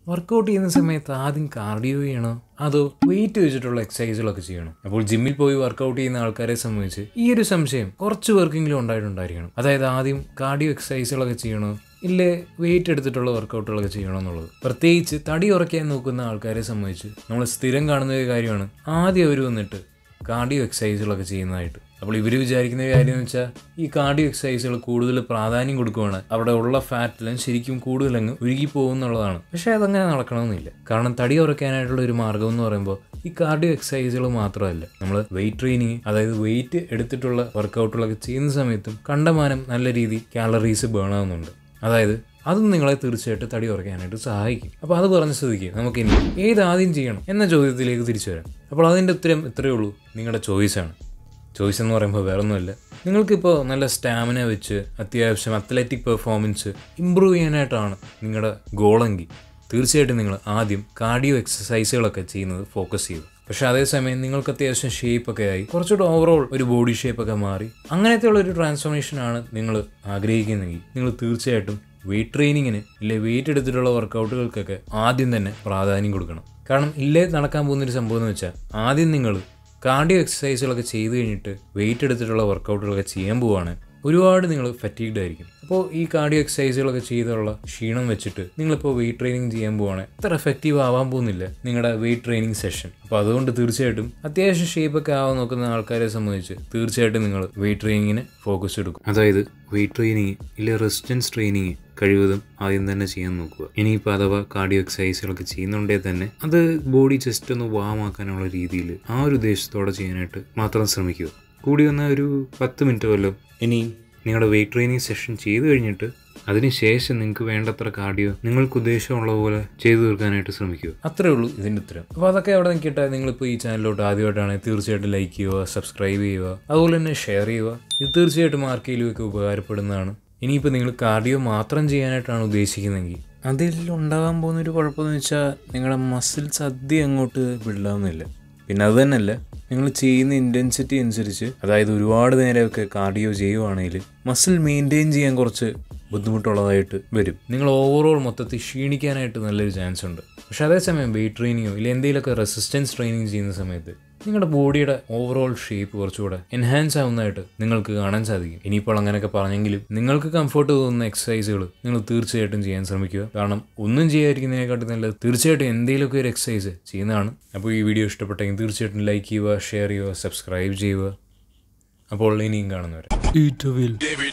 Workout ചെയ്യുന്ന സമയത്ത് ആദ്യം കാർഡിയോ ചെയ്യണോ അതോ വെയിറ്റ് വെച്ചിട്ടുള്ള എക്സസൈസുകളൊക്കെ ചെയ്യണം അപ്പോൾ ജിമ്മിൽ പോയി വർക്കൗട്ട് ചെയ്യുന്ന ആൾക്കാരെ സംബന്ധിച്ച് ഈ ഒരു സംശയം കുറച്ച് പേർക്കെങ്കിലും ഉണ്ടായിട്ടുണ്ടായിരിക്കണം അതായത് ആദ്യം കാർഡിയോ എക്സസൈസുകളൊക്കെ ചെയ്യണോ ഇല്ലേ വെയിറ്റ് എടുത്തിട്ടുള്ള വർക്കൗട്ടുകളൊക്കെ ചെയ്യണം എന്നുള്ളത് പ്രത്യേകിച്ച് തടി ഉറക്കാൻ നോക്കുന്ന ആൾക്കാരെ സംബന്ധിച്ച് നമ്മൾ സ്ഥിരം കാണുന്ന ഒരു കാര്യമാണ് ആദ്യം അവർ വന്നിട്ട് കാർഡിയോ എക്സസൈസുകളൊക്കെ ചെയ്യുന്നതായിട്ട് അപ്പോൾ ഇവർ വിചാരിക്കുന്ന ഒരു കാര്യം എന്ന് വെച്ചാൽ ഈ കാർഡിയോ എക്സസൈസുകൾ കൂടുതൽ പ്രാധാന്യം കൊടുക്കുവാണ് അവിടെ ഉള്ള ഫാറ്റെല്ലാം ശരിക്കും കൂടുതലങ്ങ് ഉരുകി പോകുന്നുള്ളതാണ് പക്ഷേ അതങ്ങനെ നടക്കണമെന്നില്ല കാരണം തടി ഉറക്കാനായിട്ടുള്ള ഒരു മാർഗം എന്ന് പറയുമ്പോൾ ഈ കാർഡിയോ എക്സസൈസുകൾ മാത്രമല്ല നമ്മൾ വെയിറ്റ് ട്രെയിനിങ് അതായത് വെയിറ്റ് എടുത്തിട്ടുള്ള വർക്കൗട്ടുകളൊക്കെ ചെയ്യുന്ന സമയത്തും കണ്ടമാനം നല്ല രീതിയിൽ കാലറീസ് ബേൺ ആവുന്നുണ്ട് അതായത് അതും നിങ്ങളെ തീർച്ചയായിട്ടും തടി ഉറക്കാനായിട്ട് സഹായിക്കും അപ്പോൾ അത് പറഞ്ഞ സ്ഥിതിക്ക് നമുക്ക് ഇനി ഏത് ആദ്യം ചെയ്യണം എന്ന ചോദ്യത്തിലേക്ക് തിരിച്ചു വരാം അപ്പോൾ അതിൻ്റെ ഉത്തരം ഇത്രയേ ഉള്ളൂ നിങ്ങളുടെ ചോയ്സാണ് ചോയ്സ് എന്ന് പറയുമ്പോൾ വേറൊന്നുമല്ല നിങ്ങൾക്കിപ്പോൾ നല്ല സ്റ്റാമിന വെച്ച് അത്യാവശ്യം അത്ലറ്റിക് പെർഫോമൻസ് ഇമ്പ്രൂവ് ചെയ്യാനായിട്ടാണ് നിങ്ങളുടെ ഗോളെങ്കിൽ തീർച്ചയായിട്ടും നിങ്ങൾ ആദ്യം കാർഡിയോ എക്സസൈസുകളൊക്കെ ചെയ്യുന്നത് ഫോക്കസ് ചെയ്തു പക്ഷെ അതേസമയം നിങ്ങൾക്ക് അത്യാവശ്യം ഷേപ്പൊക്കെ ആയി കുറച്ചുകൂടെ ഓവറോൾ ഒരു ബോഡി ഷേപ്പൊക്കെ മാറി അങ്ങനത്തെ ഉള്ള ഒരു ട്രാൻസ്ഫോർമേഷനാണ് നിങ്ങൾ ആഗ്രഹിക്കുന്നെങ്കിൽ നിങ്ങൾ തീർച്ചയായിട്ടും വെയിറ്റ് ട്രെയിനിങ്ങിന് ഇല്ലെ വെയിറ്റ് എടുത്തിട്ടുള്ള വർക്കൗട്ടുകൾക്കൊക്കെ ആദ്യം തന്നെ പ്രാധാന്യം കൊടുക്കണം കാരണം ഇല്ലേ നടക്കാൻ പോകുന്നൊരു സംഭവം എന്ന് വെച്ചാൽ ആദ്യം നിങ്ങൾ കാർഡിയോ എക്സസൈസുകളൊക്കെ ചെയ്ത് കഴിഞ്ഞിട്ട് വെയിറ്റ് എടുത്തിട്ടുള്ള വർക്കൗട്ടുകളൊക്കെ ചെയ്യാൻ പോവാണ് ഒരുപാട് നിങ്ങൾ ഫറ്റീഗ്ഡ് ആയിരിക്കും അപ്പോൾ ഈ കാർഡിയോ എക്സസൈസുകളൊക്കെ ചെയ്തുള്ള ക്ഷീണം വെച്ചിട്ട് നിങ്ങളിപ്പോൾ വെയിറ്റ് ട്രെയിനിങ് ചെയ്യാൻ പോവാണ് അത്ര എഫക്റ്റീവ് ആവാൻ പോകുന്നില്ല നിങ്ങളുടെ വെയിറ്റ് ട്രെയിനിങ് സെഷൻ അപ്പോൾ അതുകൊണ്ട് തീർച്ചയായിട്ടും അത്യാവശ്യം ഷേപ്പൊക്കെ ആവാൻ നോക്കുന്ന ആൾക്കാരെ സംബന്ധിച്ച് തീർച്ചയായിട്ടും നിങ്ങൾ വെയിറ്റ് ട്രെയിനിങ്ങിന് ഫോക്കസ് എടുക്കും അതായത് വെയിറ്റ് ട്രെയിനിങ് ഇല്ല റെസിസ്റ്റൻസ് ട്രെയിനിങ് കഴിവതും ആദ്യം തന്നെ ചെയ്യാൻ നോക്കുക ഇനിയിപ്പോൾ അഥവാ കാർഡിയോ എക്സസൈസുകളൊക്കെ ചെയ്യുന്നുണ്ടെങ്കിൽ തന്നെ അത് ബോഡി ജസ്റ്റ് ഒന്ന് വാമാക്കാനുള്ള രീതിയിൽ ആ ഒരു ഉദ്ദേശത്തോടെ ചെയ്യാനായിട്ട് മാത്രം ശ്രമിക്കുക കൂടി വന്നാൽ ഒരു പത്ത് മിനിറ്റ് വല്ലതും ഇനി നിങ്ങളുടെ വെയിറ്റ് ട്രെയിനിങ് സെഷൻ ചെയ്ത് കഴിഞ്ഞിട്ട് അതിനുശേഷം നിങ്ങൾക്ക് വേണ്ടത്ര കാർഡിയോ നിങ്ങൾക്ക് ഉദ്ദേശമുള്ള പോലെ ചെയ്തു തീർക്കാനായിട്ട് ശ്രമിക്കുക അത്രേ ഉള്ളൂ ഇതിൻ്റെ ഉത്തരം അപ്പോൾ അതൊക്കെ അവിടെ നിൽക്കട്ടെ നിങ്ങളിപ്പോൾ ഈ ചാനലിലോട്ട് ആദ്യമായിട്ടാണെങ്കിൽ തീർച്ചയായിട്ടും ലൈക്ക് ചെയ്യുക സബ്സ്ക്രൈബ് ചെയ്യുക അതുപോലെ തന്നെ ഷെയർ ചെയ്യുക ഇത് തീർച്ചയായിട്ടും ആർക്കെങ്കിലുമൊക്കെ ഉപകാരപ്പെടുന്നതാണ് ഇനിയിപ്പോൾ നിങ്ങൾ കാർഡിയോ മാത്രം ചെയ്യാനായിട്ടാണ് ഉദ്ദേശിക്കുന്നതെങ്കിൽ അതിൽ ഉണ്ടാകാൻ പോകുന്ന ഒരു കുഴപ്പമെന്ന് വെച്ചാൽ നിങ്ങളുടെ മസിൽസ് അധികം അങ്ങോട്ട് ബിൽഡാവുന്നില്ല പിന്നെ അത് തന്നെയല്ല നിങ്ങൾ ചെയ്യുന്ന ഇൻറ്റൻസിറ്റി അനുസരിച്ച് അതായത് ഒരുപാട് നേരമൊക്കെ കാർഡിയോ ചെയ്യുവാണെങ്കിൽ മസിൽ മെയിൻറ്റെയിൻ ചെയ്യാൻ കുറച്ച് ബുദ്ധിമുട്ടുള്ളതായിട്ട് വരും നിങ്ങൾ ഓവറോൾ മൊത്തത്തിൽ ക്ഷീണിക്കാനായിട്ട് നല്ലൊരു ചാൻസ് ഉണ്ട് പക്ഷെ അതേസമയം വെയിറ്റ് ട്രെയിനിങ്ങോ ഇല്ല എന്തെങ്കിലുമൊക്കെ റെസിസ്റ്റൻസ് ട്രെയിനിങ് ചെയ്യുന്ന സമയത്ത് നിങ്ങളുടെ ബോഡിയുടെ ഓവറോൾ ഷേപ്പ് കുറച്ചുകൂടെ എൻഹാൻസ് ആവുന്നതായിട്ട് നിങ്ങൾക്ക് കാണാൻ സാധിക്കും ഇനിയിപ്പോൾ അങ്ങനെയൊക്കെ പറഞ്ഞെങ്കിലും നിങ്ങൾക്ക് കംഫർട്ട് തോന്നുന്ന എക്സസൈസുകൾ നിങ്ങൾ തീർച്ചയായിട്ടും ചെയ്യാൻ ശ്രമിക്കുക കാരണം ഒന്നും ചെയ്യാതിരിക്കുന്നതിനെക്കാട്ടും നല്ലത് തീർച്ചയായിട്ടും എന്തെങ്കിലുമൊക്കെ ഒരു എക്സസൈസ് ചെയ്യുന്നതാണ് അപ്പോൾ ഈ വീഡിയോ ഇഷ്ടപ്പെട്ടെങ്കിൽ തീർച്ചയായിട്ടും ലൈക്ക് ചെയ്യുക ഷെയർ ചെയ്യുക സബ്സ്ക്രൈബ് ചെയ്യുക അപ്പോൾ ഇനിയും കാണുന്നവരെ Eat a will.